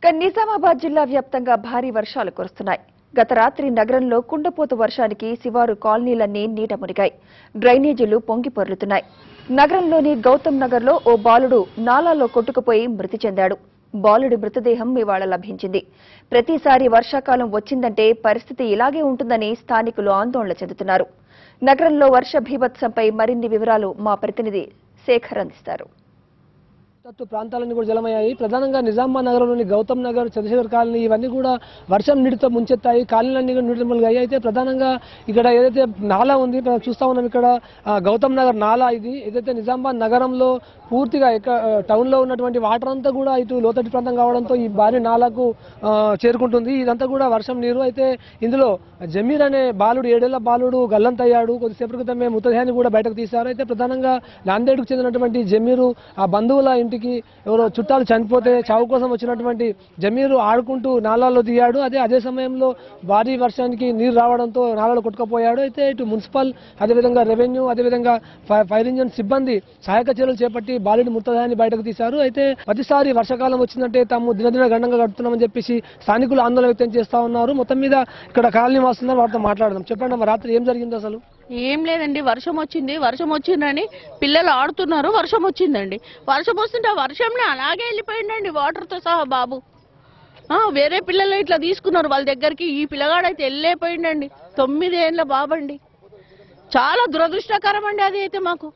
ఇక నిజామాబాద్ జిల్లా వ్యాప్తంగా భారీ వర్షాలు కురుస్తున్నాయి గత రాత్రి నగరంలో కుండపోత వర్షానికి శివారు కాలనీలన్నీ నీట మునిగాయి డ్రైనేజీలు పొంగి పొర్లుతున్నాయి నగరంలోని గౌతమ్ నగర్లో ఓ బాలుడు నాలాలో కొట్టుకుపోయి మృతి చెందాడు బాలుడి మృతదేహం ఇవాళ లభించింది ప్రతిసారి వర్షాకాలం వచ్చిందంటే పరిస్థితి ఇలాగే ఉంటుందని స్థానికులు ఆందోళన చెందుతున్నారు నగరంలో వర్ష భీభత్సంపై మరిన్ని వివరాలు మా ప్రతినిధి శేఖర్ అందిస్తారు తత్తు ప్రాంతాలన్నీ కూడా జలమయ్యాయి ప్రధానంగా నిజామాబాద్ నగరంలోని గౌతమ్ నగర్ చంద్రశేఖర్ కాలనీ ఇవన్నీ కూడా వర్షం నీటితో ముంచెత్తాయి కాలనీలన్నీ కూడా నీటి మునిగాయి అయితే ప్రధానంగా ఇక్కడ ఏదైతే నాలా ఉంది మనం చూస్తా ఉన్నాం ఇక్కడ ఆ, గౌతమ్ నగర్ నాలా ఇది ఏదైతే నిజామాబాద్ నగరంలో పూర్తిగా ఎక్క టౌన్ లో ఉన్నటువంటి వాటర్ అంతా కూడా ఇటు లోతట్టు ప్రాంతం కావడంతో ఈ భారీ నాలకు ఆ, చేరుకుంటుంది ఇదంతా కూడా వర్షం నీరు అయితే ఇందులో జమీర్ అనే బాలుడు ఏడేళ్ల బాలుడు గల్లంతయ్యాడు కొద్దిసేపటి క్రితమే మృతదేహాన్ని కూడా బయటకు తీశారు అయితే ప్రధానంగా నాందేడ్కు చెందినటువంటి జమీరు ఆ బంధువుల ఇంటికి ఎవరో చుట్టాలు చనిపోతే చావు కోసం వచ్చినటువంటి జమీరు ఆడుకుంటూ నాలాల్లో దిగాడు అదే అదే సమయంలో భారీ వర్షానికి నీరు రావడంతో నాలాలో కొట్టుకుపోయాడు అయితే ఇటు మున్సిపల్ అదేవిధంగా రెవెన్యూ అదేవిధంగా ఫై- ఫైర్ ఇంజన్ సిబ్బంది సహాయక చర్యలు చేపట్టి బాలుడి మృతదేహాన్ని బయటకు తీశారు అయితే ప్రతిసారి వర్షాకాలం వచ్చిందంటే తాము దినదిన గండంగా గడుపుతున్నామని చెప్పేసి స్థానికులు ఆందోళన వ్యక్తం చేస్తా ఉన్నారు మొత్తం మీద ఇక్కడ కాలనీ వాస్తున్నారు వారితో మాట్లాడదాం చెప్పండి అమ్మా, రాత్రి ఏం జరిగింది అసలు ఏం లేదండి వర్షం వచ్చింది వర్షం వచ్చిందని పిల్లలు ఆడుతున్నారు వర్షం వచ్చిందండి వర్షం వస్తుంటే ఆ వర్షంలో అలాగే వెళ్ళిపోయిందండి వాటర్తో సహా బాబు ఆ, వేరే పిల్లలు ఇట్లా తీసుకున్నారు వాళ్ళ దగ్గరికి ఈ పిల్లగాడైతే వెళ్ళిపోయిండండి తొమ్మిది ఏళ్ళ బాబండి చాలా దురదృష్టకరం అండి అది అయితే మాకు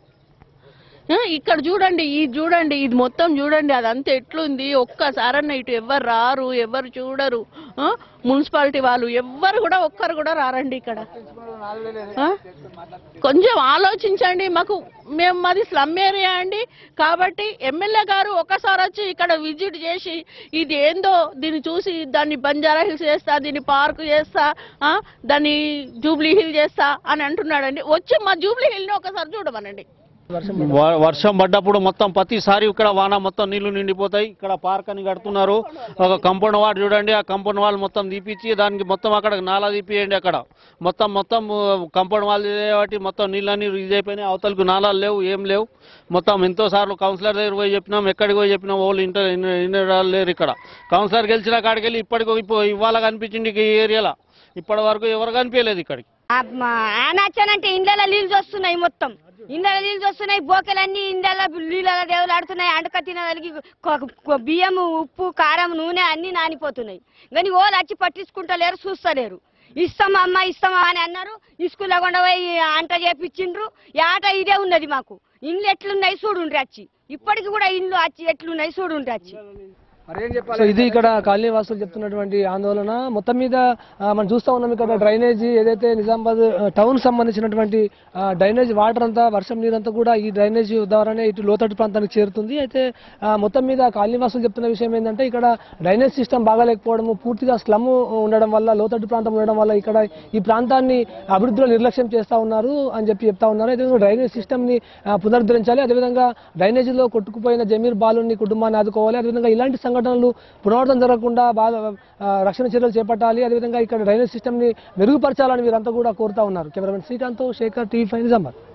ఆ, ఇక్కడ చూడండి ఇది చూడండి ఇది మొత్తం చూడండి అదంతా ఎట్లుంది ఒక్కసారన్న ఇటు ఎవ్వరు రారు ఎవరు చూడరు ఆ, మున్సిపాలిటీ వాళ్ళు ఎవ్వరు కూడా ఒక్కరు కూడా రారండి ఇక్కడ ఆ? కొంచెం ఆలోచించండి మాకు మేము మాది స్లమ్ ఏరియా అండి కాబట్టి ఎమ్మెల్యే గారు ఒకసారి వచ్చి ఇక్కడ విజిట్ చేసి ఇది ఏందో దీన్ని చూసి దాన్ని బంజారా హిల్స్ చేస్తా దీన్ని పార్క్ చేస్తా ఆ, దాన్ని జూబ్లీ హిల్ చేస్తా అని అంటున్నాడండి వచ్చి మా జూబ్లీ హిల్ని ఒకసారి చూడమనండి వర్షం వ- వర్షం పడ్డప్పుడు మొత్తం ప్రతిసారి ఇక్కడ వాన మొత్తం నీళ్లు నిండిపోతాయి ఇక్కడ పార్క్ అని కడుతున్నారు ఒక కంపౌండ్ వాల్ చూడండి ఆ కంపౌండ్ వాల్ మొత్తం తీపిచ్చి దానికి మొత్తం అక్కడ నాలా తీపియండి అక్కడ మొత్తం మొత్తం కంపౌండ్ వాల్ కాబట్టి మొత్తం నీళ్ళని ఇది అయిపోయినాయి అవతలకు నాలాలు లేవు ఏం లేవు మొత్తం ఎంతో సార్లు కౌన్సిలర్ దగ్గర పోయి చెప్పినాం ఎక్కడికి పోయి చెప్పినాం వాళ్ళు ఇంటర్ ఇంటర్ లేరు ఇక్కడ కౌన్సిలర్ గెలిచిన కాడికి వెళ్ళి ఇప్పటికి ఇప్పు- ఇవాళ కనిపించింది ఈ ఏరియాలో ఇప్పటి వరకు ఎవరు కనిపించలేదు ఇక్కడికి ఆయన వచ్చానంటే ఇండ్ల నీళ్ళు వస్తున్నాయి మొత్తం ఇండ్ల నీళ్ళు వస్తున్నాయి బోకెలన్నీ ఇండ్ల నీళ్ళ దేవులు ఆడుతున్నాయి అండక తినదలిగి బియ్యం ఉప్పు కారం నూనె అన్ని నానిపోతున్నాయి కానీ ఓళ్ళు వచ్చి పట్టించుకుంటలేరు చూస్తలేరు ఇస్తామా అమ్మ ఇస్తామా అని అన్నారు స్కూల్లో కొండ పోయి అంట చేపించిండ్రు ఈ ఆట ఇదే ఉన్నది మాకు ఇండ్లు ఎట్లున్నాయి చూడుండ్రి వచ్చి ఇప్పటికి కూడా ఇండ్లు వచ్చి ఎట్లున్నాయి చూడుండ్రి వచ్చి సో ఇది ఇక్కడ కాలనీ వాసులు చెప్తున్నటువంటి ఆందోళన మొత్తం మీద ఆ, మనం చూస్తా ఉన్నాం ఇక్కడ డ్రైనేజీ ఏదైతే నిజామాబాద్ ఆ, టౌన్ సంబంధించినటువంటి ఆ, డ్రైనేజ్ వాటర్ అంతా వర్షం నీరంతా కూడా ఈ డ్రైనేజీ ద్వారానే ఇటు లోతట్టు ప్రాంతానికి చేరుతుంది అయితే ఆ, మొత్తం మీద కాలనీ వాసులు చెప్తున్న విషయం ఏంటంటే ఇక్కడ డ్రైనేజ్ సిస్టమ్ బాగాలేకపోవడము పూర్తిగా స్లమ్ ఉండడం వల్ల లోతట్టు ప్రాంతం ఉండడం వల్ల ఇక్కడ ఈ ప్రాంతాన్ని అభివృద్ధిలో నిర్లక్ష్యం చేస్తా ఉన్నారు అని చెప్పి చెప్తా ఉన్నారు అయితే డ్రైనేజ్ సిస్టమ్ ని ఆ, పునరుద్ధరించాలి అదేవిధంగా డ్రైనేజీలో కొట్టుకుపోయిన జమీర్ బాలుని కుటుంబాన్ని ఆదుకోవాలి అదేవిధంగా ఇలాంటి సంఘటనలు పునరావృతం జరగకుండా బాగా ఆ, రక్షణ చర్యలు చేపట్టాలి అదేవిధంగా ఇక్కడ డ్రైనేజ్ సిస్టమ్ ని మెరుగుపరచాలని వీరంతా కూడా కోరుతా ఉన్నారు cameraman Srikanth Sekhar TV five Nizamabad